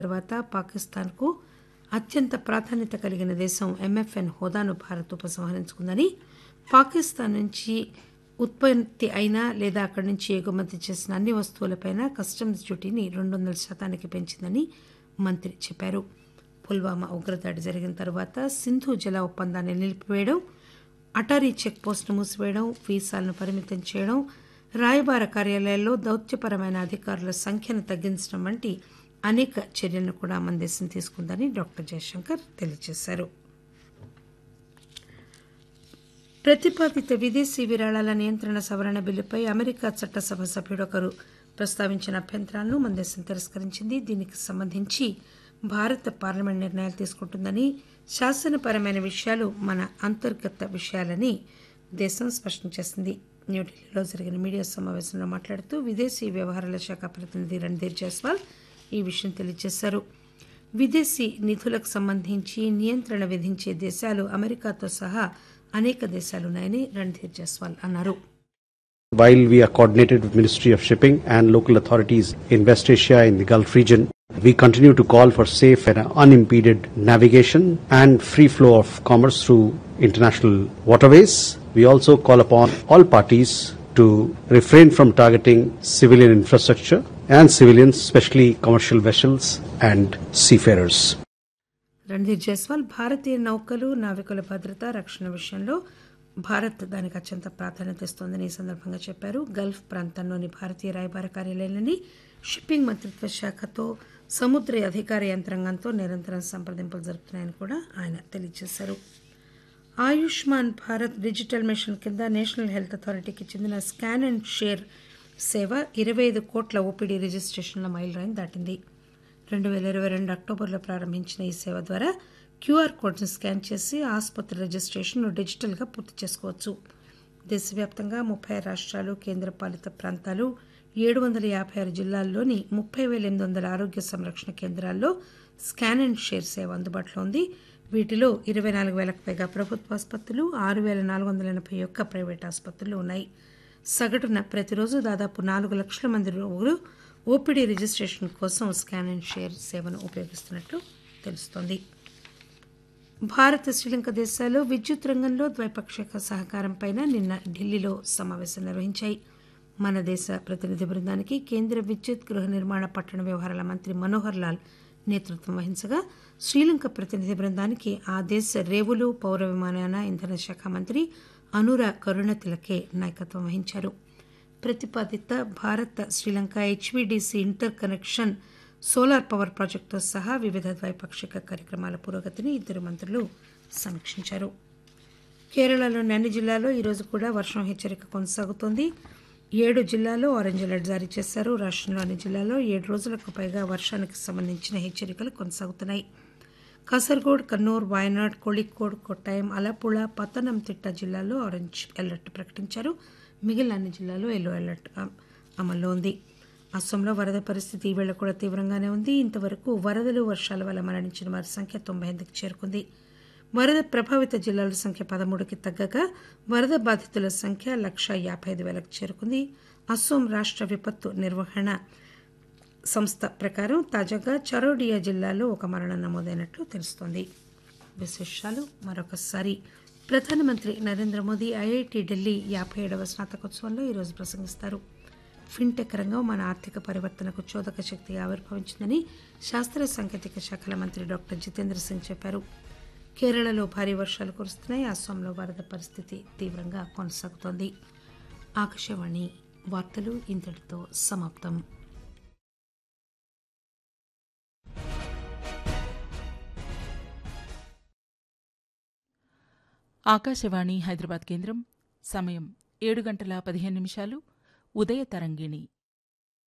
తర్వాత పాకిస్తాన్కు అత్యంత ప్రాధాన్యత కలిగిన దేశం ఎంఎఫ్ఎన్ హోదాను భారత్ ఉపసంహరించుకుందని పాకిస్తాన్ నుంచి ఉత్పత్తి అయిన లేదా అక్కడి నుంచి ఎగుమతి చేసిన అన్ని వస్తువులపైన కస్టమ్స్ డ్యూటీని రెండు వందల శాతానికి పెంచిందని మంత్రి చెప్పారు పుల్వామా ఉగ్రదాడి జరిగిన తర్వాత సింధు జల ఒప్పందాన్ని నిలిపివేయడం అటారీ చెక్ పోస్టును మూసివేయడం వీసాలను పరిమితం చేయడం రాయబార కార్యాలయాల్లో దౌత్యపరమైన అధికారుల సంఖ్యను తగ్గించడం వంటి అనేక చర్యలను కూడా మన దేశం తీసుకుందని డాక్టర్ జయశంకర్ తెలియజేశారు ప్రతిపాదిత విదేశీ విరాళాల నియంత్రణ సవరణ బిల్లుపై అమెరికా చట్టసభ సభ్యుడొకరు ప్రస్తావించిన అభ్యంతరాలను మన దేశం తిరస్కరించింది దీనికి సంబంధించి భారత పార్లమెంట్ నిర్ణయాలు తీసుకుంటుందని శాసనపరమైన విషయాలు మన అంతర్గత విషయాలని దేశం స్పష్టం చేసింది న్యూఢిల్లీలో జరిగిన మీడియా సమావేశంలో మాట్లాడుతూ విదేశీ వ్యవహారాల శాఖ ప్రతినిధి రణ్ధీర్ జైస్వాల్ ఈ విషయం తెలియజేశారు విదేశీ నిధులకు సంబంధించి నియంత్రణ విధించే దేశాలు అమెరికాతో సహా అనేక దేశాలున్నాయని రణ్ధీర్ జైస్వాల్ అన్నారు While we are coordinated with Ministry of Shipping and local authorities in West Asia in the Gulf region, we continue to call for safe and unimpeded navigation and free flow of commerce through international waterways. We also call upon all parties to refrain from targeting civilian infrastructure and civilians, especially commercial vessels and seafarers. Randhir Jaiswal భారతీయ నౌకలు నావికుల భద్రత రక్షణ విషయంలో భారత్ దానికి అత్యంత ప్రాధాన్యత ఇస్తోందని ఈ సందర్భంగా చెప్పారు గల్ఫ్ ప్రాంతంలోని భారతీయ రాయబార కార్యాలయాలని షిప్పింగ్ మంత్రిత్వ శాఖతో సముద్ర అధికార యంత్రాంగంతో నిరంతరం సంప్రదింపులు జరుపుతున్నాయని కూడా ఆయన తెలియజేశారు ఆయుష్మాన్ భారత్ డిజిటల్ మిషన్ కింద నేషనల్ హెల్త్ అథారిటీకి చెందిన స్కాన్ అండ్ షేర్ సేవ ఇరవై ఐదు కోట్ల ఓపీడీ రిజిస్ట్రేషన్ల మైలురాయిని దాటింది రెండు వేల ఇరవై రెండు అక్టోబర్లో ప్రారంభించిన ఈ సేవ ద్వారా క్యూఆర్ కోడ్ను స్కాన్ చేసి ఆసుపత్రి రిజిస్ట్రేషన్ను డిజిటల్గా పూర్తి చేసుకోవచ్చు దేశవ్యాప్తంగా ముప్పై రాష్ట్రాలు కేంద్రపాలిత ప్రాంతాలు ఏడు వందల యాభై ఆరు జిల్లాల్లోని ముప్పై వేల ఎనిమిది వందల ఆరోగ్య సంరక్షణ కేంద్రాల్లో స్కాన్ అండ్ షేర్ సేవ అందుబాటులో ఉంది వీటిలో ఇరవై నాలుగు వేలకు పైగా ప్రభుత్వ ఆసుపత్రులు ఆరు వేల నాలుగు వందల ఎనభై ఒక్క ప్రైవేట్ ఆసుపత్రులు ఉన్నాయి సగటున ప్రతిరోజు దాదాపు నాలుగు లక్షల మంది రోగులు ఓపీడీ రిజిస్ట్రేషన్ కోసం స్కాన్ అండ్ షేర్ సేవను ఉపయోగిస్తున్నట్లు తెలుస్తోంది భారత్ శ్రీలంక దేశాలు విద్యుత్ రంగంలో ద్వైపాక్షిక సహకారంపై నిన్న ఢిల్లీలో సమావేశం నిర్వహించాయి మన దేశ ప్రతినిధి బృందానికి కేంద్ర విద్యుత్ గృహ నిర్మాణ పట్టణ వ్యవహారాల మంత్రి మనోహర్ లాల్ నేతృత్వం వహించగా శ్రీలంక ప్రతినిధి బృందానికి ఆ దేశ రేవులు పౌర విమానయాన ఇంధన శాఖ మంత్రి అనురా కరుణతిలకే నాయకత్వం వహించారు ప్రతిపాదిత భారత Sri Lanka HVDC interconnection solar power ప్రాజెక్టుతో సహా వివిధ ద్వైపాక్షిక కార్యక్రమాల పురోగతిని ఇద్దరు మంత్రులు సమీక్షించారు కేరళలోని అన్ని జిల్లాల్లో ఈరోజు కూడా వర్షం హెచ్చరిక కొనసాగుతోంది ఏడు జిల్లాల్లో ఆరెంజ్ అలర్ట్ జారీ చేశారు రాష్ట్రంలో అన్ని జిల్లాల్లో ఏడు రోజులకు పైగా వర్షానికి సంబంధించిన హెచ్చరికలు కొనసాగుతున్నాయి కాసర్గోడ్ కన్నూర్ వాయనాడ్ కోళికోడ్ కొట్టాయం అలపుళ పతనంతిట్ట జిల్లాల్లో ఆరెంజ్ అలర్ట్ ప్రకటించారు మిగిలిన అన్ని జిల్లాల్లో ఎల్లో అలర్ట్ అమల్లో ఉంది అస్సాంలో వరద పరిస్థితి ఈవేళ కూడా తీవ్రంగానే ఉంది ఇంతవరకు వరదలు వర్షాల వల్ల మరణించిన వారి సంఖ్య తొంభై ఎనిమిదికి చేరుకుంది వరద ప్రభావిత జిల్లాల సంఖ్య పదమూడుకి తగ్గగా వరద బాధితుల సంఖ్య లక్ష యాభై ఐదు వేలకు చేరుకుంది అస్సోం రాష్ట్ర విపత్తు నిర్వహణ సంస్థ ప్రకారం తాజాగా చరోడియా జిల్లాలో ఒక మరణం నమోదైనట్లు తెలుస్తోంది విశేషాలు మరొకసారి ప్రధానమంత్రి నరేంద్ర మోదీ ఐఐటి ఢిల్లీ యాభై ఏడవ స్నాతకోత్సవంలో ఈరోజు ప్రసంగిస్తారు ఫిన్టెక్ రంగం మన ఆర్థిక పరివర్తనకు చోదక శక్తిగా ఆవిర్భవించిందని శాస్త్ర సాంకేతిక శాఖల మంత్రి డాక్టర్ జితేంద్ర సింగ్ చెప్పారు కేరళలో భారీ వర్షాలు కురుస్తున్నాయి అస్సాంలో వరద పరిస్థితి తీవ్రంగా కొనసాగుతోంది ఆకాశవాణి వార్తలు ఇంతటితో సమాప్తం ఆకాశవాణి హైదరాబాద్ కేంద్రం సమయం ఏడు గంటల పదిహేను నిమిషాలు ఉదయ తరంగిణి